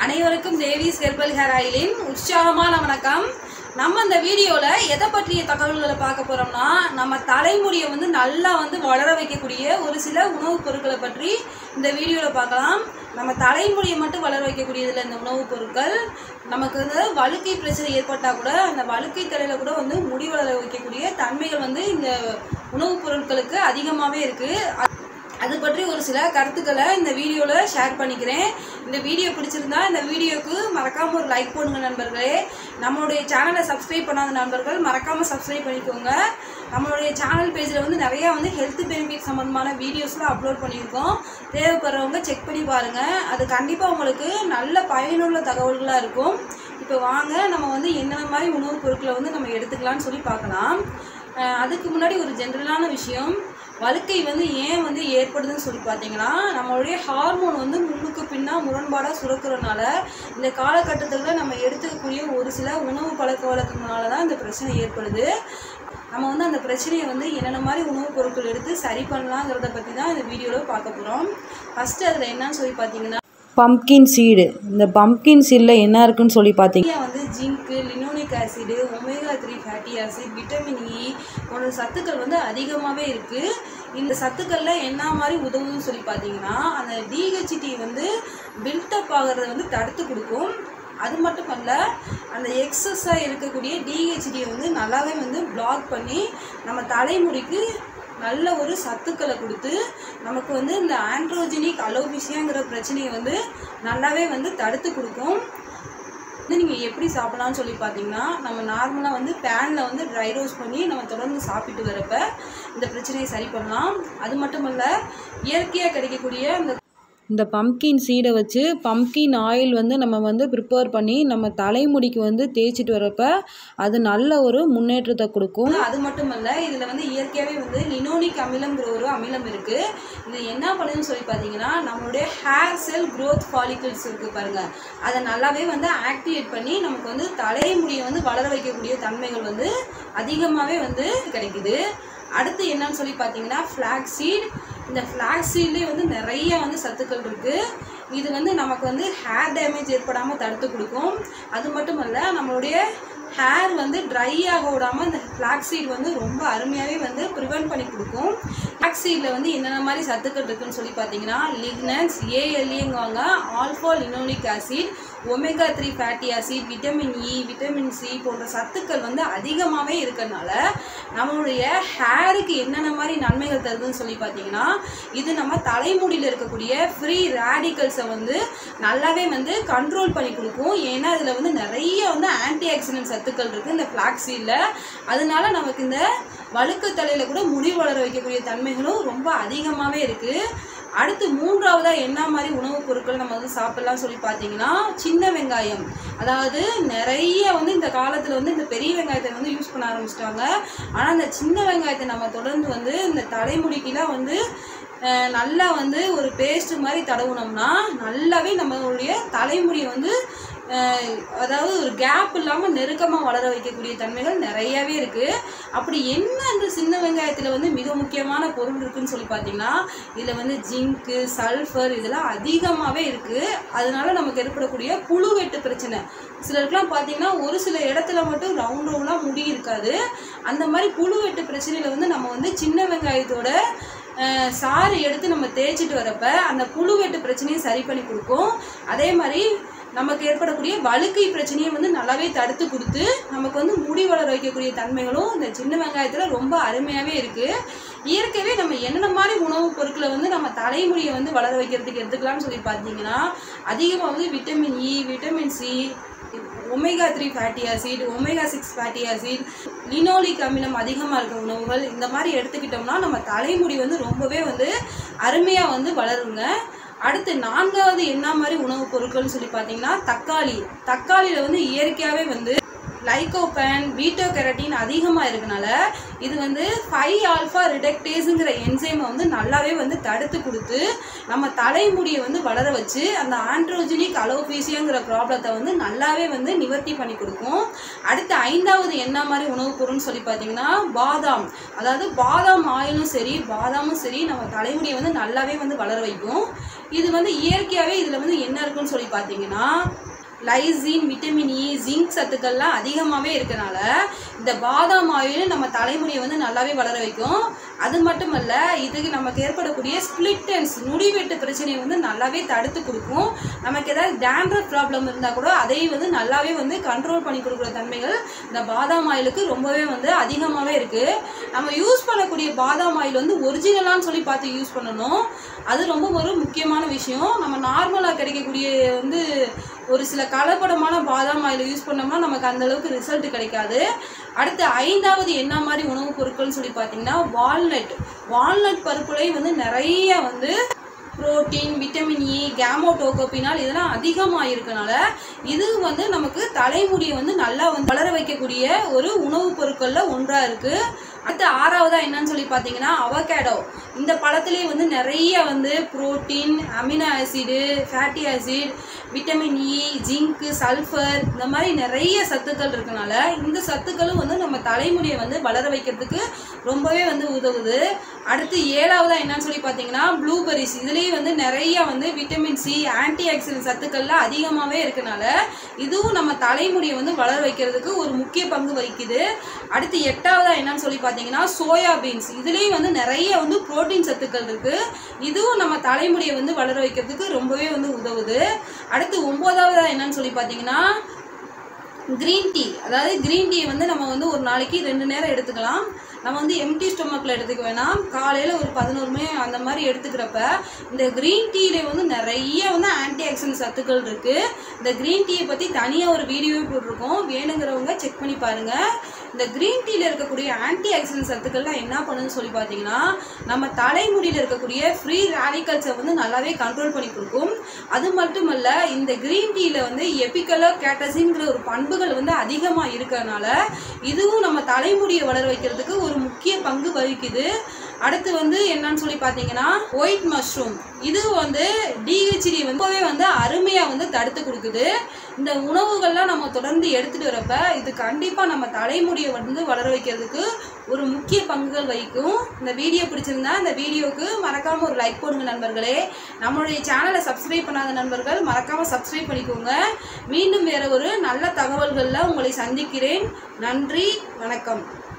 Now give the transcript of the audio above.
அனைவருக்கும் Devi's herbal hair ஆயிலின் உற்சாகமான வணக்கம் நம்ம இந்த வீடியோவில் எதை பற்றிய தகவல்களை பார்க்க போகிறோம்னா நம்ம தலைமுடியை வந்து நல்லா வந்து வளர வைக்கக்கூடிய ஒரு சில உணவுப் பொருட்களை பற்றி இந்த வீடியோவில் பார்க்கலாம் நம்ம தலைமுடியை மட்டும் வளர வைக்கக்கூடியதில் இந்த உணவுப் பொருட்கள் நமக்கு வந்து வழுக்கை பிரச்சனை ஏற்பட்டால் கூட அந்த வழுக்கை தலையில் கூட வந்து முடி வளர வைக்கக்கூடிய தன்மைகள் வந்து இந்த உணவுப் பொருட்களுக்கு அதிகமாகவே இருக்குது அது பற்றி ஒரு சில கருத்துக்களை இந்த வீடியோவில் ஷேர் பண்ணிக்கிறேன் இந்த வீடியோ பிடிச்சிருந்தா இந்த வீடியோக்கு மறக்காமல் ஒரு லைக் போடுங்க நண்பர்களே நம்மளுடைய சேனலை சப்ஸ்கிரைப் பண்ணாத நண்பர்கள் மறக்காமல் சப்ஸ்கிரைப் பண்ணிக்கோங்க நம்மளுடைய சேனல் பேஜில் வந்து நிறையா வந்து ஹெல்த் பெனிஃபிட் சம்மந்தமான வீடியோஸ்லாம் அப்லோட் பண்ணியிருக்கோம் தேவைப்படுறவங்க செக் பண்ணி பாருங்கள் அது கண்டிப்பாக உங்களுக்கு நல்ல பயனுள்ள தகவல்களாக இருக்கும் இப்போ வாங்க நம்ம வந்து என்னென்ன மாதிரி உணவுப் பொருட்களை வந்து நம்ம எடுத்துக்கலாம்னு சொல்லி பார்க்கலாம் அஹ் அதுக்கு முன்னாடி ஒரு ஜென்ரலான விஷயம் வழுக்கை வந்து ஏன் வந்து ஏற்படுதுன்னு சொல்லி பார்த்தீங்கன்னா நம்மளுடைய ஹார்மோன் வந்து முன்னுக்கு பின்னா முரண்பாடாக சுரக்கிறதுனால இந்த காலகட்டத்தில் நம்ம எடுத்துக்கக்கூடிய ஒரு சில உணவு பழக்க வழக்கங்களால தான் இந்த பிரச்சனை ஏற்படுது நம்ம வந்து அந்த பிரச்சனையை வந்து என்னென்ன மாதிரி உணவுப் பொருட்கள் எடுத்து சரி பண்ணலாங்கிறத பற்றி தான் இந்த வீடியோவில் பார்க்க போகிறோம் ஃபஸ்ட்டு அதில் என்னன்னு சொல்லி பார்த்தீங்கன்னா பம்ப்கின் சீடு இந்த பம்ப்கின் சீடில் என்ன இருக்குன்னு சொல்லி பார்த்தீங்க நிறைய வந்து zinc linolenic acid omega three fatty acid vitamin E போன்ற சத்துக்கள் வந்து அதிகமாகவே இருக்குது இந்த சத்துக்களில் என்ன மாதிரி உதவுதுன்னு சொல்லி பார்த்தீங்கன்னா அந்த டிஹெச்டி வந்து பில்டப் ஆகிறத வந்து தடுத்து கொடுக்கும் அது மட்டும் அல்ல அந்த எக்ஸஸாக இருக்கக்கூடிய டிஹெச்டியை வந்து நல்லாவே வந்து பிளாக் பண்ணி நம்ம தலைமுடிக்கு நல்ல ஒரு சத்துக்களை கொடுத்து நமக்கு வந்து இந்த ஆண்ட்ரோஜெனிக் அலோபிசியாங்கிற பிரச்சனையை வந்து நல்லாவே வந்து தடுத்து கொடுக்கும் வந்து நீங்கள் எப்படி சாப்பிடலாம்னு சொல்லி பார்த்தீங்கன்னா நம்ம நார்மலாக வந்து பேனில் வந்து ட்ரை ரோஸ்ட் பண்ணி நம்ம தொடர்ந்து சாப்பிட்டு வரப்ப இந்த பிரச்சனையை சரி பண்ணலாம் அது மட்டும் இல்ல இயற்கையாக கிடைக்கக்கூடிய அந்த இந்த பம்ப்கின் சீடை வச்சு பம்ப்கின் ஆயில் வந்து நம்ம வந்து ப்ரிப்பேர் பண்ணி நம்ம தலைமுடிக்கு வந்து தேய்ச்சிட்டு வரப்ப அது நல்ல ஒரு முன்னேற்றத்தை கொடுக்கும் அது மட்டும் இல்ல இதில் வந்து இயற்கையாகவே வந்து லினோனிக் அமிலம்ங்கிற ஒரு அமிலம் இருக்குது இது என்ன பண்ணுதுன்னு சொல்லி பார்த்தீங்கன்னா நம்மளுடைய ஹேர் செல் growth ஃபாலிகல்ஸ் இருக்குது பாருங்கள் அதை நல்லாவே வந்து ஆக்டிவேட் பண்ணி நமக்கு வந்து தலைமுடியை வந்து வளர வைக்கக்கூடிய தன்மைகள் வந்து அதிகமாகவே வந்து கிடைக்குது அடுத்து என்னன்னு சொல்லி பார்த்தீங்கன்னா ஃப்ளாக் சீட் இந்த ஃப்ளாக் சீட்லேயே வந்து நிறைய வந்து சத்துக்கள் இருக்குது இது வந்து நமக்கு வந்து ஹேர் டேமேஜ் ஏற்படாமல் தடுத்து கொடுக்கும் அது மட்டும் இல்ல நம்மளுடைய ஹேர் வந்து ட்ரை ஆக விடாமல் இந்த ஃப்ளாக் சீட் வந்து ரொம்ப அருமையாகவே வந்து ப்ரிவென்ட் பண்ணி கொடுக்கும் ஃப்ளாக் சீடில் வந்து என்னென்ன மாதிரி சத்துக்கள் இருக்குன்னு சொல்லி பார்த்தீங்கன்னா லிக்னன்ஸ் ஏஎல்ஏங்குவாங்க alpha linolenic acid omega three fatty acid vitamin E vitamin C போன்ற சத்துக்கள் வந்து அதிகமாகவே இருக்கிறதுனால நம்மளுடைய ஹேருக்கு என்னென்ன மாதிரி நன்மைகள் தருதுன்னு சொல்லி பார்த்தீங்கன்னா இது நம்ம தலைமுடியில் இருக்கக்கூடிய ஃப்ரீ ரேடிக்கல்ஸை வந்து நல்லாவே வந்து கண்ட்ரோல் பண்ணி கொடுக்கும் ஏன்னா இதில் வந்து நிறைய வந்து ஆன்டி ஆக்சிடென்ட் சத்துக்கள் இருக்குது இந்த ஃப்ளாக்ஸீடில் அதனால நமக்கு இந்த வழுக்கு தலையில் கூட முடி வளர வைக்கக்கூடிய தன்மைகளும் ரொம்ப அதிகமாகவே இருக்குது அடுத்து மூன்றாவதாக என்ன மாதிரி உணவுப் பொருட்கள் நம்ம வந்து சாப்பிடலாம் சொல்லி பார்த்தீங்கன்னா சின்ன வெங்காயம் அதாவது நிறைய வந்து இந்த காலத்தில் வந்து இந்த பெரிய வெங்காயத்தை வந்து யூஸ் பண்ண ஆரம்பிச்சிட்டாங்க ஆனால் இந்த சின்ன வெங்காயத்தை நம்ம தொடர்ந்து வந்து இந்த தலைமுடிக்கெலாம் வந்து அஹ், நல்லா வந்து ஒரு பேஸ்ட் மாதிரி தடவுனோம்னா நல்லாவே நம்மளுடைய தலைமுடியை வந்து அஹ், அதாவது ஒரு கேப் இல்லாமல் நெருக்கமாக வளர வைக்கக்கூடிய தன்மைகள் நிறையவே இருக்குது அப்படி என்ன அந்த சின்ன வெங்காயத்தில் வந்து மிக முக்கியமான பொருள் இருக்குன்னு சொல்லி பார்த்தீங்கன்னா இதில் வந்து ஜிங்க்கு சல்ஃபர் இதெல்லாம் அதிகமாகவே இருக்குது அதனால நமக்கு ஏற்படக்கூடிய புழு வெட்டு பிரச்சனை சிலருக்குலாம் பார்த்தீங்கன்னா ஒரு சில இடத்துல மட்டும் ரவுண்ட் ரவுண்டாக முடி இருக்காது அந்த மாதிரி புழு வெட்டு பிரச்சனையில் வந்து நம்ம வந்து சின்ன வெங்காயத்தோட அஹ், சாறு எடுத்து நம்ம தேய்ச்சிட்டு வரப்ப அந்த புழு வெட்டு பிரச்சனையை சரி பண்ணி கொடுக்கும் அதே மாதிரி நமக்கு ஏற்படக்கூடிய வழுக்கை பிரச்சனையை வந்து நல்லாவே தடுத்து கொடுத்து நமக்கு வந்து முடி வளர வைக்கக்கூடிய தன்மைகளும் இந்த சின்ன வெங்காயத்தில் ரொம்ப அருமையாகவே இருக்குது இயற்கையாகவே நம்ம என்னென்ன மாதிரி உணவுப் பொருட்களை வந்து நம்ம தலைமுடியை வந்து வளர வைக்கிறதுக்கு எடுத்துக்கலாம்னு சொல்லி பார்த்தீங்கன்னா அதிகமாக வந்து vitamin E vitamin C omega three fatty acid omega six fatty acid linoleic அமிலம் அதிகமாக இருக்க உணவுகள் இந்த மாதிரி எடுத்துக்கிட்டோம்னா நம்ம தலைமுடி வந்து ரொம்பவே வந்து அருமையாக வந்து வளருங்க அடுத்து நான்காவது என்ன மாதிரி உணவுப் பொருட்கள்னு சொல்லி பார்த்தீங்கன்னா தக்காளி தக்காளியில் வந்து இயற்கையாகவே வந்து லைகோபேன் பீட்டோ கெரட்டின் அதிகமாக இருக்கனால இது வந்து ஃபைவ் ஆல்ஃபா ரிடக்டேஸுங்கிற என்சைமை வந்து நல்லாவே வந்து தடுத்து கொடுத்து நம்ம தலைமுடியை வந்து வளர வச்சு அந்த ஆண்ட்ரோஜினிக் அலோபீசியாங்கிற ப்ராப்ளத்தை வந்து நல்லாவே வந்து நிவர்த்தி பண்ணி கொடுக்கும் அடுத்து ஐந்தாவது என்ன மாதிரி உணவுப் பொருள்னு சொல்லி பார்த்தீங்கன்னா பாதாம் அதாவது பாதாம் ஆயிலும் சரி பாதாமும் சரி நம்ம தலைமுடியை வந்து நல்லாவே வந்து வளர வைக்கும் இது வந்து இயற்கையாகவே இதில் வந்து என்ன இருக்குன்னு சொல்லி பார்த்தீங்கன்னா லைசின் விட்டமின் இ ஜிங்க் சத்துக்கள்லாம் அதிகமாகவே இருக்கனால இந்த பாதாம் ஆயில் நம்ம தலைமுடியை வந்து நல்லாவே வளர வைக்கும் அது மட்டுமல்ல இதுக்கு நமக்கு ஏற்படக்கூடிய ஸ்பிளிட்டன்ஸ் முடிவெட்டு பிரச்சனையை வந்து நல்லாவே தடுத்து கொடுக்கும் நமக்கு ஏதாவது டேண்ட்ரஃப் ப்ராப்ளம் இருந்தால் கூட அதை வந்து நல்லாவே வந்து கண்ட்ரோல் பண்ணி கொடுக்குற தன்மைகள் இந்த பாதாம் ஆயிலுக்கு ரொம்பவே வந்து அதிகமாகவே இருக்குது நம்ம யூஸ் பண்ணக்கூடிய பாதாம் ஆயில் வந்து ஒரிஜினலான்னு சொல்லி பார்த்து யூஸ் பண்ணணும் அது ரொம்ப ஒரு முக்கியமான விஷயம் நம்ம நார்மலாக கிடைக்கக்கூடிய வந்து ஒரு சில கலப்படமான பாதாம் ஆயில் யூஸ் பண்ணோம்னா நமக்கு அந்த அளவுக்கு ரிசல்ட் கிடைக்காது அடுத்து ஐந்தாவது என்ன மாதிரி உணவுப் பொருட்கள்னு சொல்லி பார்த்தீங்கன்னா வால்நட் வால்நட் பருப்புலையும் வந்து நிறைய வந்து புரோட்டீன் விட்டமின் இ கேமோடோகோபினால் இதெல்லாம் அதிகமாக இருக்கனால இது வந்து நமக்கு தலைமுடியை வந்து நல்லா வந்து வளர வைக்கக்கூடிய ஒரு உணவுப் பொருட்களில் ஒன்றாக இருக்குது அடுத்து ஆறாவதா என்னன்னு சொல்லி பார்த்தீங்கன்னா அவகேடோ இந்த பழத்துலேயே வந்து நிறைய வந்து protein amino acid fatty acid vitamin E zinc sulphur இந்த மாதிரி நிறைய சத்துக்கள் இருக்கனால இந்த சத்துக்களும் வந்து நம்ம தலைமுடியை வந்து வளர வைக்கிறதுக்கு ரொம்பவே வந்து உதவுது அடுத்து ஏழாவதா என்னன்னு சொல்லி பார்த்தீங்கன்னா ப்ளூபெரிஸ் இதுலேயே வந்து நிறைய வந்து விட்டமின் சி ஆன்டி ஆக்சிடென்ட் சத்துக்கள்லாம் அதிகமாகவே இருக்கனால இதுவும் நம்ம தலைமுடியை வந்து வளர வைக்கிறதுக்கு ஒரு முக்கிய பங்கு வகிக்குது அடுத்து எட்டாவதா என்னன்னு சொல்லி பார்த்தீங்கன்னா சோயா பீன்ஸ் இதுலேயும் வந்து நிறைய வந்து புரோட்டீன் சத்துக்கள் இருக்குது இதுவும் நம்ம தலைமுடியை வந்து வளர வைக்கிறதுக்கு ரொம்பவே வந்து உதவுது அடுத்து ஒம்போதாவதா என்னன்னு சொல்லி பார்த்தீங்கன்னா க்ரீன் டீ அதாவது க்ரீன் டீ வந்து நம்ம வந்து ஒரு நாளைக்கு ரெண்டு நேரம் எடுத்துக்கலாம் நம்ம வந்து எம்டி ஸ்டொமக்கில் எடுத்துக்க வேணாம் காலையில் ஒரு பதினோரு மணி அந்த மாதிரி எடுத்துக்கிறப்ப இந்த க்ரீன் டீல வந்து நிறைய வந்து ஆன்டி ஆக்சிடென்ட் சத்துக்கள் இருக்குது இந்த க்ரீன் டீயை பற்றி தனியாக ஒரு வீடியோவே போட்டிருக்கோம் வேணுங்கிறவங்க செக் பண்ணி பாருங்கள் இந்த க்ரீன் டீல இருக்கக்கூடிய ஆன்டி ஆக்சிடென்ட் சத்துக்கள்லாம் என்ன பண்ணுன்னு சொல்லி பார்த்தீங்கன்னா நம்ம தலைமுடியில் இருக்கக்கூடிய ஃப்ரீ ரேடிக்கல்ஸை வந்து நல்லாவே கண்ட்ரோல் பண்ணி கொடுக்கும் அது மட்டுமல்ல இந்த க்ரீன் டீல வந்து எபிக்கலோ கேட்டசிங்கிற ஒரு பண்புகள் வந்து அதிகமாக இருக்கறனால இதுவும் நம்ம தலைமுடியை வளர வைக்கிறதுக்கு ஒரு முக்கிய பங்கு வகிக்குது அடுத்து வந்து என்னன்னு சொல்லி பார்த்தீங்கன்னா ஒயிட் மஷ்ரூம் இது வந்து டிஹெச்டி ரொம்பவே வந்து அருமையாக வந்து தடுத்து கொடுக்குது இந்த உணவுகள்லாம் நம்ம தொடர்ந்து எடுத்துகிட்டு வரப்ப இது கண்டிப்பாக நம்ம தலைமுடியை வந்து வளர வைக்கிறதுக்கு ஒரு முக்கிய பங்குகள் வகிக்கும் இந்த வீடியோ பிடிச்சிருந்தா இந்த வீடியோவுக்கு மறக்காமல் ஒரு லைக் போடுங்க நண்பர்களே நம்மளுடைய சேனலை சப்ஸ்கிரைப் பண்ணாத நண்பர்கள் மறக்காமல் சப்ஸ்கிரைப் பண்ணிக்கோங்க மீண்டும் வேற ஒரு நல்ல தகவல்களில் உங்களை சந்திக்கிறேன் நன்றி வணக்கம்